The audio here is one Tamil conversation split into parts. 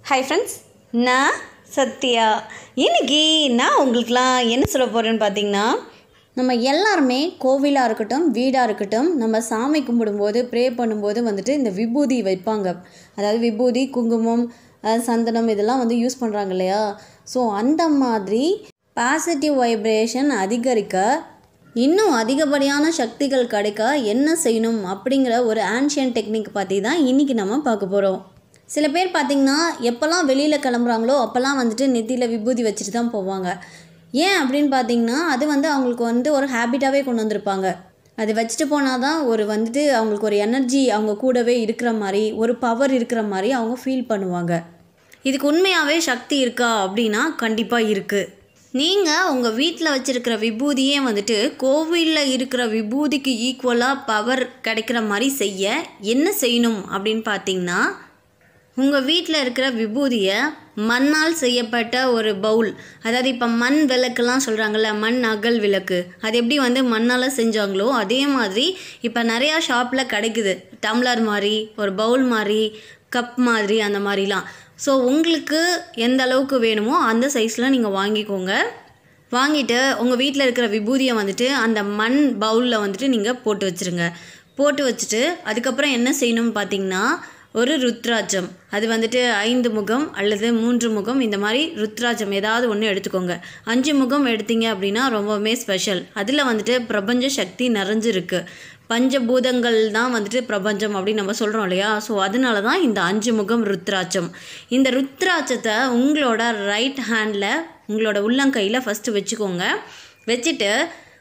ஹாய் ஃப்ரெண்ட்ஸ் நான் சத்யா இன்னைக்கு நான் உங்களுக்குலாம் என்ன சொல்ல போகிறேன்னு பார்த்தீங்கன்னா நம்ம எல்லாருமே கோவிலாக இருக்கட்டும் வீடாக இருக்கட்டும் நம்ம சாமி கும்பிடும்போது ப்ரே பண்ணும்போது வந்துட்டு இந்த விபூதி வைப்பாங்க அதாவது விபூதி குங்குமம் அஹ், சந்தனம் இதெல்லாம் வந்து யூஸ் பண்ணுறாங்க இல்லையா ஸோ அந்த மாதிரி பாசிட்டிவ் வைப்ரேஷன் அதிகரிக்க இன்னும் அதிகப்படியான சக்திகள் கிடைக்க என்ன செய்யணும் அப்படிங்கிற ஒரு ஆன்ஷியன் டெக்னிக் பற்றி தான் இன்றைக்கி நம்ம பார்க்க போகிறோம் சில பேர் பார்த்திங்கன்னா எப்போல்லாம் வெளியில் கிளம்புறாங்களோ அப்போல்லாம் வந்துட்டு நெத்தியில் விபூதி வச்சுட்டு தான் போவாங்க ஏன் அப்படின்னு பார்த்தீங்கன்னா அது வந்து அவங்களுக்கு வந்து ஒரு ஹேபிட்டாகவே கொண்டு வந்திருப்பாங்க அது வச்சுட்டு போனால் தான் ஒரு வந்துட்டு அவங்களுக்கு ஒரு எனர்ஜி அவங்க கூடவே இருக்கிற மாதிரி ஒரு பவர் இருக்கிற மாதிரி அவங்க ஃபீல் பண்ணுவாங்க இதுக்கு உண்மையாகவே சக்தி இருக்கா அப்படின்னா கண்டிப்பாக இருக்குது நீங்கள் உங்கள் வீட்டில் வச்சுருக்கிற விபூதியே வந்துட்டு கோவிலில் இருக்கிற விபூதிக்கு ஈக்குவலாக பவர் கிடைக்கிற மாதிரி செய்ய என்ன செய்யணும் அப்படின்னு பார்த்தீங்கன்னா உங்கள் வீட்டில் இருக்கிற விபூதியை மண்ணால் செய்யப்பட்ட ஒரு பவுல் அதாவது இப்போ மண் விளக்குலாம் சொல்கிறாங்கல்ல மண் அகல் விளக்கு அது எப்படி வந்து மண்ணால் செஞ்சாங்களோ அதே மாதிரி இப்போ நிறையா ஷாப்பில் கிடைக்குது டம்ளர் மாதிரி ஒரு பவுல் மாதிரி கப் மாதிரி அந்த மாதிரிலாம் ஸோ உங்களுக்கு எந்த அளவுக்கு வேணுமோ அந்த சைஸில் நீங்கள் வாங்கிக்கோங்க வாங்கிட்டு உங்கள் வீட்டில் இருக்கிற விபூதியை வந்துட்டு அந்த மண் பவுலில் வந்துட்டு நீங்கள் போட்டு வச்சுருங்க போட்டு வச்சுட்டு அதுக்கப்புறம் என்ன செய்யணும்னு பார்த்தீங்கன்னா ஒரு ருத்ராட்சம் அது வந்துட்டு ஐந்து முகம் அல்லது மூன்று முகம் இந்த மாதிரி ருத்ராட்சம் ஏதாவது ஒன்று எடுத்துக்கோங்க அஞ்சு முகம் எடுத்தீங்க அப்படின்னா ரொம்பவுமே ஸ்பெஷல் அதில் வந்துட்டு பிரபஞ்ச சக்தி நிறைஞ்சிருக்கு பஞ்சபூதங்கள் தான் வந்துட்டு பிரபஞ்சம் அப்படின்னு நம்ம சொல்கிறோம் இல்லையா ஸோ அதனால தான் இந்த அஞ்சு முகம் ருத்ராட்சம் இந்த ருத்ராட்சத்தை உங்களோட ரைட் ஹேண்டில் உங்களோட உள்ளங்கையில் ஃபஸ்ட்டு வச்சுக்கோங்க வச்சுட்டு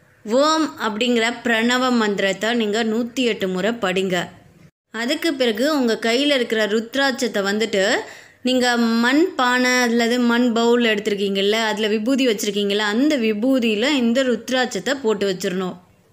ஓம் அப்படிங்கிற பிரணவ மந்திரத்தை நீங்கள் நூற்றி எட்டு முறை படிங்க அதுக்கு பிறகு உங்கள் கையில் இருக்கிற ருத்ராட்சத்தை வந்துட்டு நீங்கள் மண் பானை அல்லது மண் பவுல் எடுத்திருக்கீங்கல்ல அதில் விபூதி வச்சுருக்கீங்கல்ல அந்த விபூதியில் இந்த ருத்ராட்சத்தை போட்டு வச்சிடணும்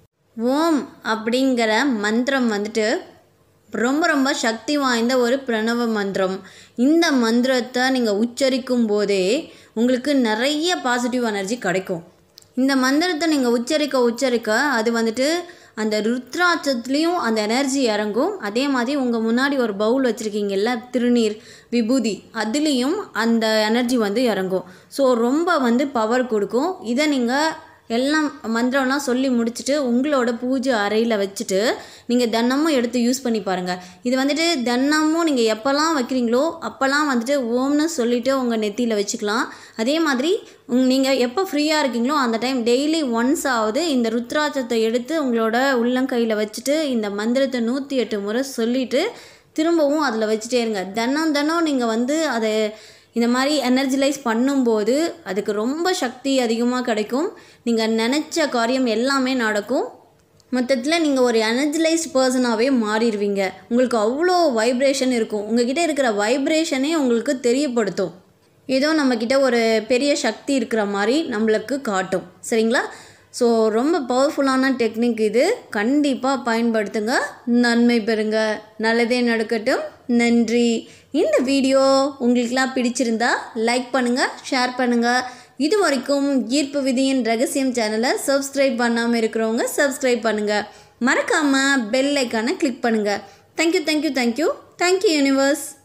ஓம் அப்படிங்கிற மந்திரம் வந்துட்டு ரொம்ப ரொம்ப சக்தி வாய்ந்த ஒரு பிரணவ மந்திரம் இந்த மந்திரத்தை நீங்கள் உச்சரிக்கும் போதே உங்களுக்கு நிறைய பாசிட்டிவ் எனர்ஜி கிடைக்கும் இந்த மந்திரத்தை நீங்கள் உச்சரிக்க உச்சரிக்க அது வந்துட்டு அந்த ருத்ராட்சத்துலேயும் அந்த எனர்ஜி இறங்கும் அதே மாதிரி உங்கள் முன்னாடி ஒரு பவுல் வச்சுருக்கீங்கல்ல திருநீர் விபூதி அதுலேயும் அந்த எனர்ஜி வந்து இறங்கும் ஸோ ரொம்ப வந்து பவர் கொடுக்கும் இதை நீங்கள் எல்லாம் மந்திரம்லாம் சொல்லி முடிச்சுட்டு உங்களோட பூஜை அறையில் வச்சுட்டு நீங்கள் தினமும் எடுத்து யூஸ் பண்ணி பாருங்கள் இது வந்துட்டு தினமும் நீங்கள் எப்போல்லாம் வைக்கிறீங்களோ அப்போல்லாம் வந்துட்டு ஓம்னு சொல்லிவிட்டு உங்கள் நெத்தியில் வச்சுக்கலாம் அதே மாதிரி உங் நீங்கள் எப்போ ஃப்ரீயாக இருக்கீங்களோ அந்த டைம் டெய்லி ஒன்ஸ் ஆகுது இந்த ருத்ராட்சத்தை எடுத்து உங்களோட உள்ளங்கையில் வச்சுட்டு இந்த மந்திரத்தை நூற்றி எட்டு முறை சொல்லிவிட்டு திரும்பவும் அதில் வச்சுட்டே இருங்க தினம் தினம் நீங்கள் வந்து அதை இந்த மாதிரி எனர்ஜிலைஸ் பண்ணும்போது அதுக்கு ரொம்ப சக்தி அதிகமாக கிடைக்கும் நீங்கள் நினச்ச காரியம் எல்லாமே நடக்கும் மொத்தத்தில் நீங்கள் ஒரு எனர்ஜிலைஸ்ட் பர்சனாகவே மாறிடுவீங்க உங்களுக்கு அவ்வளோ வைப்ரேஷன் இருக்கும் உங்ககிட்ட இருக்கிற வைப்ரேஷனே உங்களுக்கு தெரியப்படுத்தும் ஏதோ நம்மக்கிட்ட ஒரு பெரிய சக்தி இருக்கிற மாதிரி நம்மளுக்கு காட்டும் சரிங்களா ஸோ ரொம்ப பவர்ஃபுல்லான டெக்னிக் இது கண்டிப்பாக பயன்படுத்துங்க நன்மை பெறுங்க நல்லதே நடக்கட்டும் நன்றி இந்த வீடியோ உங்களுக்கெல்லாம் பிடிச்சிருந்தா லைக் பண்ணுங்கள் ஷேர் பண்ணுங்கள் இது வரைக்கும் ஈர்ப்பு விதியின் ரகசியம் சேனலை சப்ஸ்கிரைப் பண்ணாமல் இருக்கிறவங்க சப்ஸ்கிரைப் பண்ணுங்கள் மறக்காமல் பெல் ஐக்கானை கிளிக் பண்ணுங்கள் thank you thank you thank you thank you universe